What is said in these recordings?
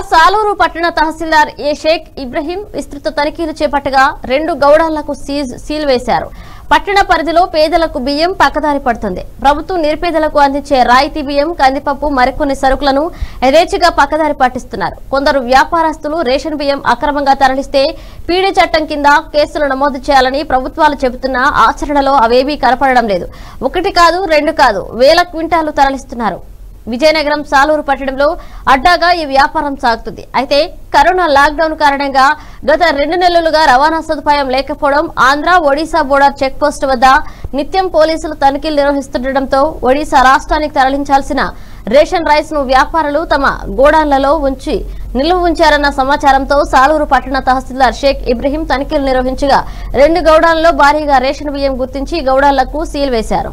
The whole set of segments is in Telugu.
సాలూరు పట్టణ తహసీల్దార్ ఏ షేక్ ఇబ్రహీం విస్తృత తనిఖీలు చేపట్టగా రెండు గౌడాలకు సీజ్ సీల్ వేశారు పట్టణ పరిధిలో పేదలకు బియ్యం పక్కదారి పడుతుంది ప్రభుత్వం నిరుపేదలకు అందించే రాయితీ బియ్యం కందిపప్పు మరికొన్ని సరుకులను యథేచ్ఛగా పక్కదారి పట్టిస్తున్నారు కొందరు వ్యాపారస్తులు రేషన్ బియ్యం అక్రమంగా తరలిస్తే పీడీ చట్టం కింద కేసులు నమోదు చేయాలని ప్రభుత్వాలు చెబుతున్నా ఆచరణలో అవేవీ కనపడడం లేదు ఒకటి కాదు రెండు కాదు వేల క్వింటాలు తరలిస్తున్నారు విజయనగరం సాలూరు పట్టణంలో అడ్డాగా ఈ వ్యాపారం సాగుతుంది అయితే కరోనా లాక్డౌన్ కారణంగా గత రెండు నెలలుగా రవాణా సదుపాయం లేకపోవడం Andhra Odisha border check post వద్ద నిత్యం పోలీసులు తనిఖీలు నిర్వహిస్తుండటంతో ఒడిశా రాష్ట్రానికి తరలించాల్సిన రేషన్ రైస్ ను వ్యాపారులు తమ గోడాన్లలో ఉంచి నిల్వ ఉంచారన్న సమాచారంతో సాలూరు పట్టణ తహసీల్దార్ షేక్ ఇబ్రహీం తనిఖీలు నిర్వహించగా రెండు గౌడాల్లో భారీగా రేషన్ బియ్యం గుర్తించి గౌడాలకు సీల్ వేశారు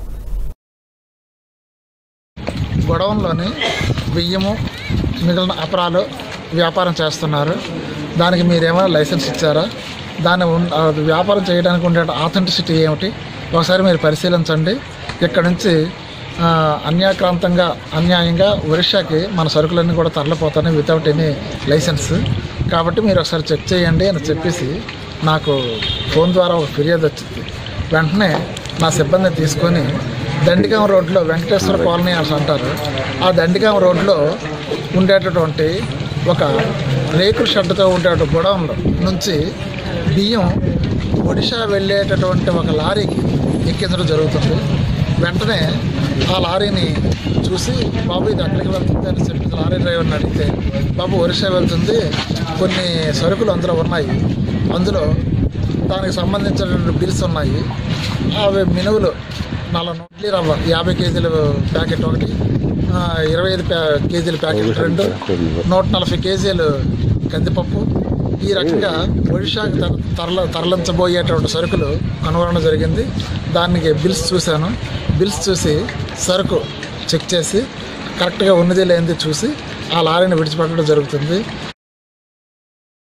గొడవంలోని బియ్యము మిగిలిన అపరాలు వ్యాపారం చేస్తున్నారు దానికి మీరేమైనా లైసెన్స్ ఇచ్చారా దాన్ని ఉన్- ఆ వ్యాపారం చేయడానికి ఉండే ఆథెంటిసిటీ ఏమిటి ఒకసారి మీరు పరిశీలించండి ఇక్కడ నుంచి ఆ, అన్యాక్రాంతంగా అన్యాయంగా ఒరిస్సాకి మన సరుకులన్నీ కూడా తరలిపోతున్నాయి వితౌట్ ఎనీ లైసెన్స్ కాబట్టి మీరు ఒకసారి చెక్ చేయండి అని చెప్పేసి నాకు ఫోన్ ద్వారా ఒక ఫిర్యాదు వచ్చింది వెంటనే నా సిబ్బందిని తీసుకొని దండిగాం రోడ్లో వెంకటేశ్వర కాలనీ అని అంటారు ఆ దండిగాం రోడ్లో ఉండేటటువంటి ఒక రేకుల షెడ్తో ఉండే గొడవల నుంచి బియ్యం ఒడిశా వెళ్ళేటటువంటి ఒక లారీకి ఎక్కించడం జరుగుతుంది వెంటనే ఆ లారీని చూసి బాబు ఇది ఎక్కడికి వెళ్తుంది అని చెప్పి లారీ డ్రైవర్ని అడిగితే బాబు ఒరిస్సా వెళ్తుంది కొన్ని సరుకులు అందులో ఉన్నాయి అందులో దానికి సంబంధించినటువంటి బిల్స్ ఉన్నాయి అవి మినువులు నలభై ఇడ్లీ రవ్వ యాభై కేజీల ప్యాకెట్ ఒకటి ఆ, ఇరవై ఐదు ప్యా కేజీల ప్యాకెట్ రెండు నూట నలభై కేజీలు కందిపప్పు ఈ రకంగా ఒడిశాకి తర తరల తరలించబోయేటువంటి సరుకులు కనుగొనడం జరిగింది దానికి బిల్స్ చూశాను బిల్స్ చూసి సరుకు చెక్ చేసి కరెక్ట్గా ఉన్నది లేనిది చూసి ఆ లారీని విడిచిపెట్టడం జరుగుతుంది